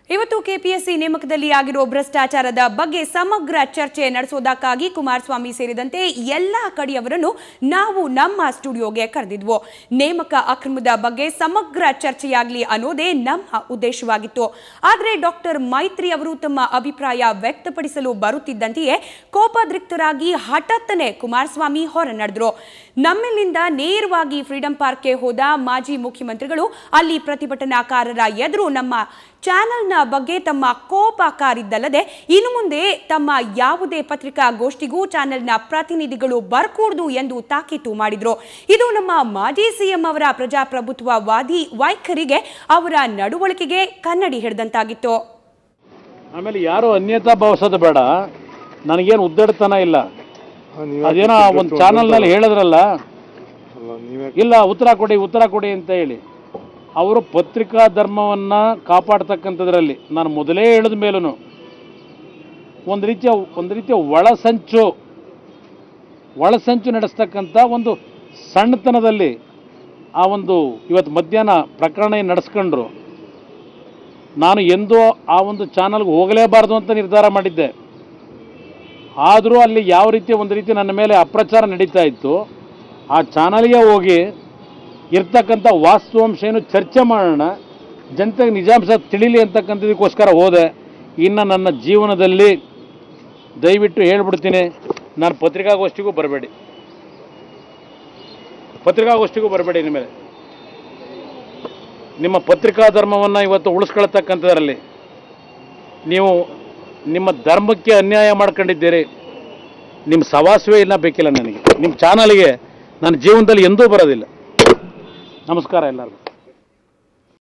ಇವತ್ತು ಕೆಪಿಎಸ್ಸಿ ನೇಮಕದಲ್ಲಿ ಆಗಿರೋ ಭ್ರಷ್ಟಾಚಾರದ ಬಗ್ಗೆ ಸಮಗ್ರ ಚರ್ಚೆ ನಡೆಸೋದಕ್ಕಾಗಿ ಕುಮಾರಸ್ವಾಮಿ ಸೇರಿದಂತೆ ಎಲ್ಲ ಕಡೆಯವರನ್ನು ನಾವು ನಮ್ಮ ಸ್ಟುಡಿಯೋಗೆ ಕರೆದಿದ್ವು ನೇಮಕ ಅಕ್ರಮದ ಬಗ್ಗೆ ಸಮಗ್ರ ಚರ್ಚೆಯಾಗಲಿ ಅನ್ನೋದೇ ನಮ್ಮ ಉದ್ದೇಶವಾಗಿತ್ತು ಆದರೆ ಡಾಕ್ಟರ್ ಮೈತ್ರಿ ಅವರು ತಮ್ಮ ಅಭಿಪ್ರಾಯ ವ್ಯಕ್ತಪಡಿಸಲು ಬರುತ್ತಿದ್ದಂತೆಯೇ ಕೋಪದೃಕ್ತರಾಗಿ ಹಠಾತ್ತನೆ ಕುಮಾರಸ್ವಾಮಿ ಹೊರ ನಡೆದ್ರು ನಮ್ಮಿಲ್ಲಿಂದ ನೇರವಾಗಿ ಫ್ರೀಡಂ ಪಾರ್ಕ್ಗೆ ಹೋದ ಮಾಜಿ ಮುಖ್ಯಮಂತ್ರಿಗಳು ಅಲ್ಲಿ ಪ್ರತಿಭಟನಾಕಾರರ ಎದುರು ನಮ್ಮ ಚಾನೆಲ್ನ ಬಗ್ಗೆ ತಮ್ಮ ಕೋಪ ಕಾರಿದ್ದಲ್ಲದೆ ಇನ್ನು ಮುಂದೆ ತಮ್ಮ ಯಾವುದೇ ಪತ್ರಿಕಾಗೋಷ್ಠಿಗೂ ಚಾನೆಲ್ನ ಪ್ರತಿನಿಧಿಗಳು ಬರ್ಕೂಡ್ದು ಎಂದು ತಾಕೀತು ಮಾಡಿದ್ರು ಇದು ನಮ್ಮ ಮಾಜಿ ಸಿಎಂ ಅವರ ಪ್ರಜಾಪ್ರಭುತ್ವವಾದಿ ವೈಖರಿಗೆ ಅವರ ನಡವಳಿಕೆಗೆ ಕನ್ನಡಿ ಹಿಡಿದಂತಾಗಿತ್ತು ಆಮೇಲೆ ಯಾರು ಅನ್ಯತಾ ಭಾವಿಸೋದು ಬೇಡ ನನಗೇನು ಉದ್ದಡತನ ಇಲ್ಲ ಅದೇನೋ ಒಂದು ಚಾನಲ್ನಲ್ಲಿ ಹೇಳಿದ್ರಲ್ಲ ಇಲ್ಲ ಉತ್ತರ ಕೊಡಿ ಉತ್ತರ ಕೊಡಿ ಅಂತ ಹೇಳಿ ಅವರು ಪತ್ರಿಕಾ ಧರ್ಮವನ್ನು ಕಾಪಾಡ್ತಕ್ಕಂಥದ್ರಲ್ಲಿ ನಾನು ಮೊದಲೇ ಹೇಳಿದ ಮೇಲೂ ಒಂದು ರೀತಿಯ ಒಂದು ರೀತಿಯ ಒಳಸಂಚು ಒಳಸಂಚು ನಡೆಸ್ತಕ್ಕಂಥ ಒಂದು ಸಣ್ಣತನದಲ್ಲಿ ಆ ಒಂದು ಇವತ್ತು ಮಧ್ಯಾಹ್ನ ಪ್ರಕರಣ ಏನ್ ನಡೆಸ್ಕೊಂಡ್ರು ನಾನು ಎಂದೂ ಆ ಒಂದು ಚಾನಲ್ಗೆ ಹೋಗಲೇಬಾರ್ದು ಅಂತ ನಿರ್ಧಾರ ಮಾಡಿದ್ದೆ ಆದರೂ ಅಲ್ಲಿ ಯಾವ ರೀತಿ ಒಂದು ರೀತಿ ನನ್ನ ಮೇಲೆ ಅಪ್ರಚಾರ ನಡೀತಾ ಇತ್ತು ಆ ಚಾನಲ್ಗೆ ಹೋಗಿ ಇರ್ತಕ್ಕಂಥ ವಾಸ್ತವಾಂಶ ಏನು ಚರ್ಚೆ ಮಾಡೋಣ ಜನತೆಗೆ ನಿಜಾಂಶ ತಿಳಿಲಿ ಅಂತಕ್ಕಂಥದಕ್ಕೋಸ್ಕರ ಹೋದೆ ಇನ್ನು ನನ್ನ ಜೀವನದಲ್ಲಿ ದಯವಿಟ್ಟು ಹೇಳ್ಬಿಡ್ತೀನಿ ನಾನು ಪತ್ರಿಕಾಗೋಷ್ಠಿಗೂ ಬರಬೇಡಿ ಪತ್ರಿಕಾಗೋಷ್ಠಿಗೂ ಬರಬೇಡಿ ಇನ್ಮೇಲೆ ನಿಮ್ಮ ಪತ್ರಿಕಾ ಧರ್ಮವನ್ನು ಇವತ್ತು ಉಳಿಸ್ಕೊಳ್ತಕ್ಕಂಥದ್ರಲ್ಲಿ ನೀವು ನಿಮ್ಮ ಧರ್ಮಕ್ಕೆ ಅನ್ಯಾಯ ಮಾಡ್ಕೊಂಡಿದ್ದೀರಿ ನಿಮ್ಮ ಸವಾಸವೇ ಇಲ್ಲ ಬೇಕಿಲ್ಲ ನನಗೆ ನಿಮ್ಮ ಚಾನಲ್ಗೆ ನನ್ನ ಜೀವನದಲ್ಲಿ ಎಂದೂ ಬರೋದಿಲ್ಲ ನಮಸ್ಕಾರ ಎಲ್ಲರಿಗೂ